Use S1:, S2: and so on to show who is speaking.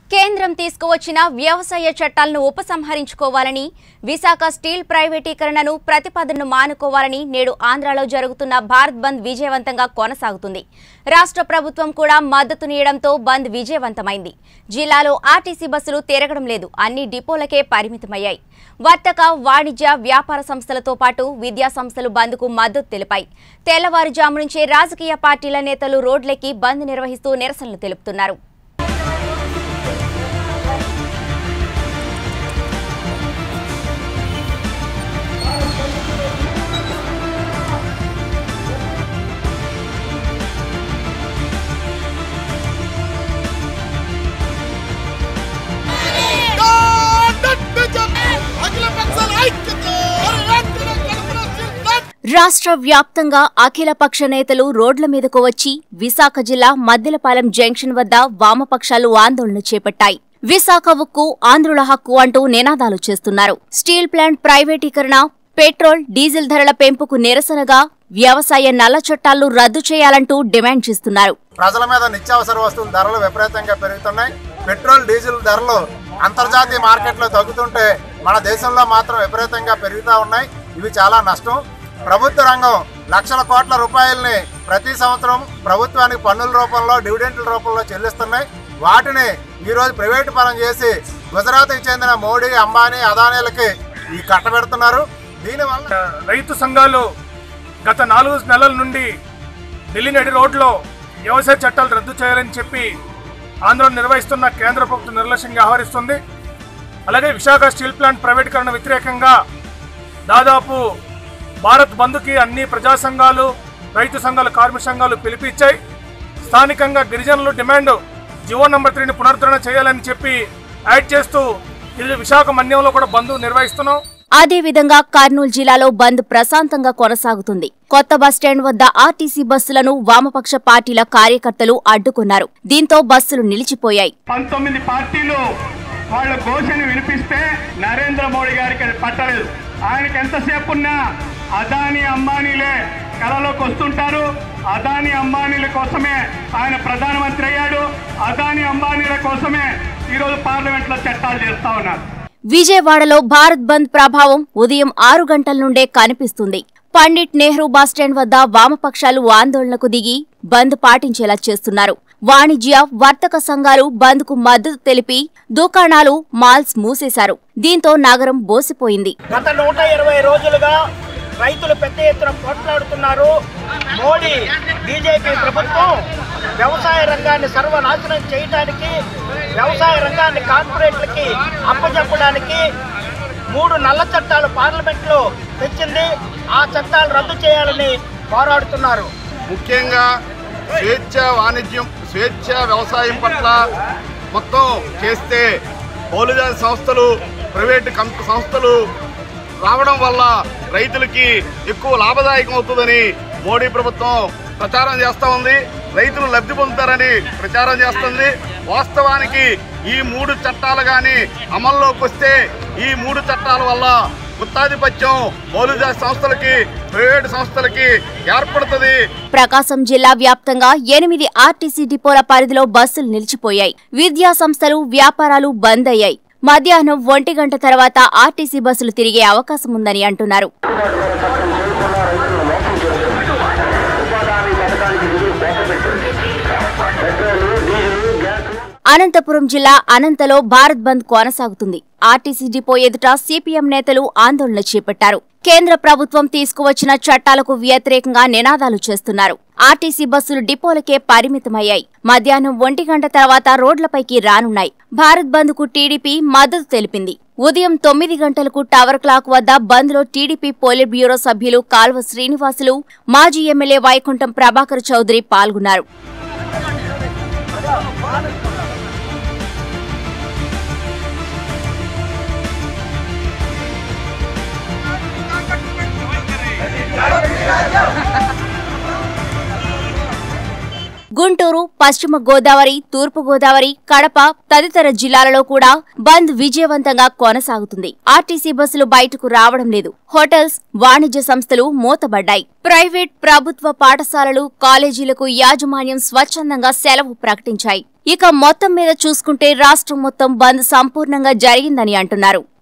S1: కేంద్రం తీసుకువచ్చిన వ్యవసాయ చట్టాలను ఉపసంహరించుకోవాలని విశాఖ స్టీల్ ప్రైవేటీకరణను ప్రతిపాదనను మానుకోవాలని నేడు ఆంధ్రాలో జరుగుతున్న భారత్ బంద్ విజయవంతంగా కొనసాగుతుంది రాష్ట్ర ప్రభుత్వం కూడా మద్దతునియడంతో బంద్ విజయవంతమైంది జిల్లాలో ఆర్టీసీ బస్సులు తిరగడం లేదు అన్ని డిపోలకే పరిమితమయ్యాయి వర్తక వాణిజ్య వ్యాపార సంస్థలతో పాటు విద్యా సంస్థలు బంద్కు మద్దతు తెలిపాయి తెల్లవారుజాము నుంచే రాజకీయ పార్టీల నేతలు రోడ్లెక్కి బంద్ నిర్వహిస్తూ నిరసనలు తెలుపుతున్నారు
S2: అఖిల పక్షాల ఐక్యత వెంటనే కల్పన సిద్ధం
S1: రాష్ట్ర వ్యాప్తంగా అఖిలపక్ష నేతలు రోడ్ల మీదకు వచ్చి విశాఖ జిల్లా మద్దెలపాలెం జంక్షన్ వద్ద వామపక్షాలు ఆందోళన చేపట్టాయి విశాఖ ఉక్కు ఆంధ్రుల హక్కు అంటూ నినాదాలు చేస్తున్నారు స్టీల్ ప్లాంట్ ప్రైవేటీకరణ పెట్రోల్ డీజిల్ ధరల పెంపుకు నిరసనగా వ్యవసాయ నల్ల చట్టాలు రద్దు చేయాలంటూ డిమాండ్ చేస్తున్నారు
S3: ప్రజల మీద నిత్యావసర వస్తువుల ధరలు విపరీతంగా పెరుగుతున్నాయి పెట్రోల్ డీజిల్ ధరలు అంతర్జాతీయ మార్కెట్లో తగ్గుతుంటే మన దేశంలో మాత్రం విపరీతంగా పెరుగుతూ ఉన్నాయి ఇవి చాలా నష్టం ప్రభుత్వ రంగం లక్షల కోట్ల రూపాయలని ప్రతి సంవత్సరం ప్రభుత్వానికి పన్నుల రూపంలో డివిడెంట్ల రూపంలో చెల్లిస్తున్నాయి వాటిని ఈరోజు ప్రైవేటు పరం చేసి గుజరాత్కి చెందిన మోడీ అంబానీ అదానీలకి ఈ కట్టబెడుతున్నారు దీనివల్ల
S4: రైతు సంఘాలు గత నాలుగు నెలల నుండి ఢిల్లీ నడి రోడ్లో వ్యవసాయ చట్టాలు రద్దు చేయాలని చెప్పి ఆందోళన నిర్వహిస్తున్న కేంద్ర ప్రభుత్వం నిర్లక్ష్యంగా వ్యవహరిస్తుంది అలాగే విశాఖ స్టీల్ ప్లాంట్ ప్రైవేటీకరణ వ్యతిరేకంగా దాదాపు భారత్ బంద్కి అన్ని ప్రజా సంఘాలు రైతు సంఘాలు కార్మిక సంఘాలు పిలిపించాయి స్థానికంగా గిరిజనులు డిమాండ్ జివో నంబర్ త్రీని పునరుద్ధరణ చేయాలని చెప్పి యాడ్ చేస్తూ ఇది విశాఖ మన్యంలో కూడా బంద్ నిర్వహిస్తున్నాం
S1: అదేవిధంగా కర్నూలు జిల్లాలో బంద్ ప్రశాంతంగా కొనసాగుతుంది కొత్త బస్టాండ్ వద్ద ఆర్టీసీ బస్సులను వామపక్ష పార్టీల కార్యకర్తలు అడ్డుకున్నారు దీంతో బస్సులు నిలిచిపోయాయి
S5: పంతొమ్మిది పార్టీలు వాళ్ళ ఘోషను వినిపిస్తే నరేంద్ర మోడీ గారికి అది పట్టలేదు ఆయనకి ఎంతసేపు ఉన్నా అదాని అంబానీలే కళలోకి వస్తుంటారు అదాని అంబానీల కోసమే ఆయన ప్రధానమంత్రి అయ్యాడు అదాని అంబానీల కోసమే ఈరోజు పార్లమెంట్లో చట్టాలు చేస్తా ఉన్నారు
S1: విజయవాడలో భారత్ బంద్ ప్రభావం ఉదయం ఆరు గంటల నుండే కనిపిస్తుంది పండిట్ నెహ్రూ బస్టాండ్ వద్ద వామపక్షాలు ఆందోళనకు దిగి బంద్ పాటించేలా చేస్తున్నారు వాణిజ్య వర్తక సంఘాలు బంద్కు మద్దతు తెలిపి దుకాణాలు మాల్స్ మూసేశారు దీంతో నగరం బోసిపోయింది
S6: గత నూట ఇరవై రోజులుగా రైతులు పెద్ద ఎత్తున పోట్లాడుతున్నారు మోడీ బీజేపీ ప్రభుత్వం వ్యవసాయ రంగాన్ని సర్వనాశనం చేయడానికి వ్యవసాయ రంగాన్ని కార్పొరేట్లకి అప్పచెప్పడానికి మూడు నల్ల చట్టాలు పార్లమెంట్లో తెచ్చింది ఆ చట్టాలు రద్దు చేయాలని పోరాడుతున్నారు
S2: ముఖ్యంగా స్వేచ్ఛ వాణిజ్యం స్వేచ్ఛ వ్యవసాయం పట్ల మొత్తం చేస్తే పౌలుజాతి సంస్థలు ప్రైవేటు కంపె సంస్థలు రావడం వల్ల రైతులకి ఎక్కువ లాభదాయకం అవుతుందని మోడీ ప్రభుత్వం ప్రచారం చేస్తూ ఉంది రైతులు లబ్ధి పొందుతారని ప్రచారం చేస్తుంది వాస్తవానికి ఈ మూడు చట్టాలు కానీ అమల్లోకి వస్తే ఈ మూడు చట్టాల వల్ల గుత్తాధిపత్యం పౌలుజాతి సంస్థలకి ప్రైవేటు సంస్థలకి ఏర్పడుతుంది
S1: ప్రకాశం జిల్లా వ్యాప్తంగా ఎనిమిది ఆర్టీసీ డిపోల పరిధిలో బస్సులు నిలిచిపోయాయి విద్యా సంస్థలు వ్యాపారాలు బంద్ అయ్యాయి మధ్యాహ్నం ఒంటి గంట తర్వాత ఆర్టీసీ బస్సులు తిరిగే అవకాశం ఉందని అంటున్నారు అనంతపురం జిల్లా అనంతలో భారత్ బంద్ కొనసాగుతుంది ఆర్టీసీ డిపో ఎదుట సిపిఎం నేతలు ఆందోళన చేపట్టారు కేంద్ర ప్రభుత్వం తీసుకువచ్చిన చట్టాలకు వ్యతిరేకంగా నినాదాలు చేస్తున్నారు ఆర్టీసీ బస్సులు డిపోలకే పరిమితమయ్యాయి మధ్యాహ్నం ఒంటి గంట తర్వాత రోడ్లపైకి రానున్నాయి భారత్ బంద్ కు టీడీపీ మద్దతు తెలిపింది ఉదయం తొమ్మిది గంటలకు టవర్ క్లాక్ వద్ద బంద్ లో టీడీపీ పోలిట్ బ్యూరో సభ్యులు కాల్వ శ్రీనివాసులు మాజీ ఎమ్మెల్యే వైకుంఠం ప్రభాకర్ చౌదరి పాల్గొన్నారు గుంటూరు పశ్చిమ గోదావరి తూర్పు గోదావరి కడప తదితర జిల్లాలలో కూడా బంద్ విజయవంతంగా కొనసాగుతుంది ఆర్టీసీ బస్సులు బయటకు రావడం లేదు హోటల్స్ వాణిజ్య సంస్థలు మూతబడ్డాయి ప్రైవేట్ ప్రభుత్వ పాఠశాలలు కాలేజీలకు యాజమాన్యం స్వచ్ఛందంగా సెలవు ప్రకటించాయి ఇక మొత్తం మీద చూసుకుంటే రాష్ట్రం మొత్తం బంద్ సంపూర్ణంగా జరిగిందని అంటున్నారు